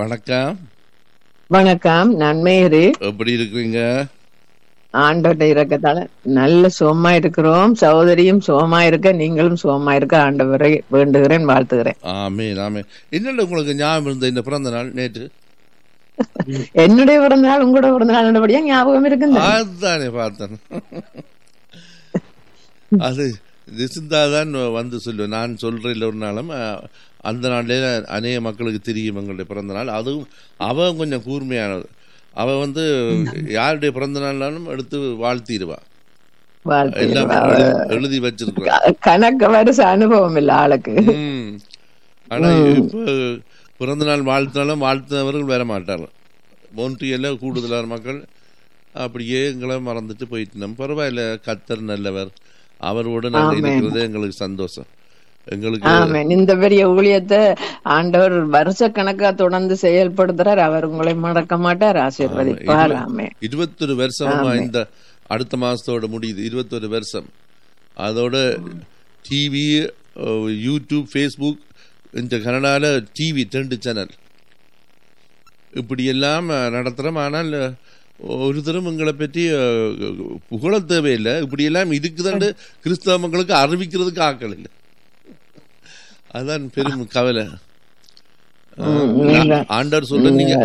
வணக்கம் வணக்கம் நான் மேரி எப்படி இருக்கிறீங்க ஆண்டோட்ட இறக்கத்தால நல்ல சுகமா இருக்கிறோம் சகோதரியும் சுகமா இருக்க நீங்களும் சுகமா இருக்க ஆண்டவரை வேண்டுகிறேன் வாழ்த்துகிறேன் ஆமே ஆமே என்னென்ன உங்களுக்கு ஞாபகம் இருந்த இந்த பிறந்த நாள் நேற்று என்னுடைய பிறந்த நாள் உங்களோட பிறந்த நாள் நல்லபடியா ஞாபகம் இருக்குங்க அதுதானே பார்த்தேன் அது நிசிந்தா தான் வந்து சொல்லுவேன் நான் சொல்றேன் ஒரு நாளும் அஹ், அந்த நாள்ல அநேக மக்களுக்கு தெரியும் எங்களுடைய பிறந்த நாள் அதுவும் அவ கொஞ்சம் கூர்மையானது அவ வந்து யாருடைய பிறந்த நாள்னாலும் எடுத்து வாழ்த்திடுவா எல்லாம் வாழ்த்து எழுதி- எழுதி வச்சிருக்கா கணக்கு வருஷ அனுபவம் இல்ல ஆளுக்கு ம். ஆனா இப்ப பிறந்த நாள் வாழ்த்தினாலும் வாழ்த்தினவர்கள் வர மாட்டார்கள் மோன்ட்ரியல்ல கூடுதலான மக்கள் அப்படியே எங்களை மறந்துட்டு போயிட்டு நம்ம பரவாயில்ல கத்தர் நல்லவர் அவரோட நாங்கள் ஆமென். இருக்கிறது எங்களுக்கு சந்தோஷம் எங்களுக்கு ஆமென் இந்த பெரிய ஊழியத்தை ஆண்டவர் வருஷ கணக்கா தொடர்ந்து செயல்படுத்துறார் அவர் உங்களை மறக்க மாட்டார் ஆசீர்வதிப்பார் ஆமே இருபத்தொரு வருஷமா இந்த அடுத்த மாசத்தோட முடியுது இருபத்தொரு வருஷம் அதோட டிவி யூடியூப் ஃபேஸ்புக் இந்த கனடால டிவி ரெண்டு சேனல் இப்படி எல்லாம் அஹ், நடத்துறோம் ஆனால் அஹ், ஒருத்தரும் எங்களை பற்றி அஹ், புகழ தேவையில்லை இப்படி எல்லாம் இருக்குதுன்னு கிறிஸ்தவ மக்களுக்கு அறிவிக்கிறதுக்கு ஆக்கள் இல்லை அதான் பெரும் கவலை ம், நீங்க ஆண்டவர் சொல்ல நீங்க